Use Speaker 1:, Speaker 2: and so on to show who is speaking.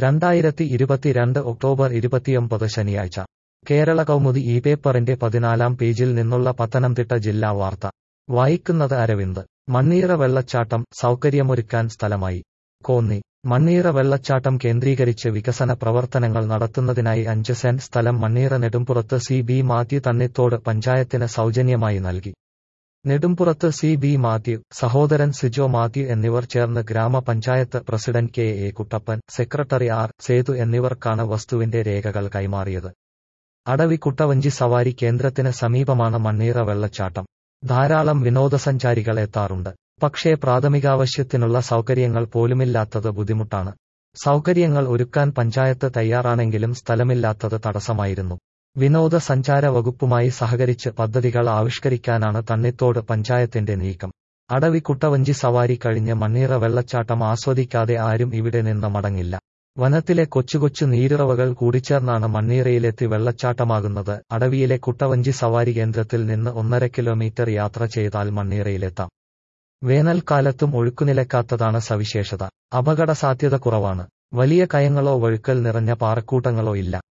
Speaker 1: രണ്ടായിരത്തി ഇരുപത്തിരണ്ട് ഒക്ടോബർ ഇരുപത്തിയൊമ്പത് ശനിയാഴ്ച കേരള കൗമുദി ഈ പേപ്പറിന്റെ പതിനാലാം പേജിൽ നിന്നുള്ള പത്തനംതിട്ട ജില്ലാ വാർത്ത വായിക്കുന്നത് അരവിന്ദ് മണ്ണീറ വെള്ളച്ചാട്ടം സൗകര്യമൊരുക്കാൻ സ്ഥലമായി കോന്നി മണ്ണീറ വെള്ളച്ചാട്ടം കേന്ദ്രീകരിച്ച് വികസന പ്രവർത്തനങ്ങൾ നടത്തുന്നതിനായി അഞ്ച് സെന്റ് സ്ഥലം Manneera Nedumpurath C B Mathew Thannithode പഞ്ചായത്തിന് സൗജന്യമായി നൽകി നെടുംപുറത്ത് സി ബി മാത്യു സഹോദരൻ സിജോ മാത്യു എന്നിവർ ചേർന്ന് ഗ്രാമപഞ്ചായത്ത് president K A Kuttappan secretary R Sethu എന്നിവർക്കാണ് വസ്തുവിന്റെ രേഖകൾ കൈമാറിയത് അടവി കുട്ടവഞ്ചി സവാരി കേന്ദ്രത്തിന് സമീപമാണ് മണ്ണീറ വെള്ളച്ചാട്ടം ധാരാളം വിനോദസഞ്ചാരികൾ എത്താറുണ്ട് പക്ഷേ പ്രാഥമികാവശ്യത്തിനുള്ള സൗകര്യങ്ങൾ പോലുമില്ലാത്തത് ബുദ്ധിമുട്ടാണ് സൗകര്യങ്ങൾ ഒരുക്കാൻ പഞ്ചായത്ത് തയ്യാറാണെങ്കിലും സ്ഥലമില്ലാത്തത് തടസ്സമായിരുന്നു വിനോദസഞ്ചാര വകുപ്പുമായി സഹകരിച്ച് പദ്ധതികൾ ആവിഷ്കരിക്കാനാണ് തണ്ണിത്തോട് പഞ്ചായത്തിന്റെ നീക്കം അടവി കുട്ടവഞ്ചി സവാരി കഴിഞ്ഞ് മണ്ണീറ വെള്ളച്ചാട്ടം ആസ്വദിക്കാതെ ആരും ഇവിടെ നിന്ന് മടങ്ങില്ല വനത്തിലെ കൊച്ചുകൊച്ചു നീരുറവകൾ കൂടിച്ചേർന്നാണ് മണ്ണീറയിലെത്തി വെള്ളച്ചാട്ടമാകുന്നത് അടവിയിലെ കുട്ടവഞ്ചി സവാരി കേന്ദ്രത്തിൽ നിന്ന് ഒന്നര കിലോമീറ്റർ യാത്ര ചെയ്താൽ മണ്ണീറയിലെത്താം വേനൽക്കാലത്തും ഒഴുക്കുനിലക്കാത്തതാണ് സവിശേഷത അപകട സാധ്യത കുറവാണ് വലിയ കയങ്ങളോ വഴുക്കൽ നിറഞ്ഞ പാറക്കൂട്ടങ്ങളോ ഇല്ല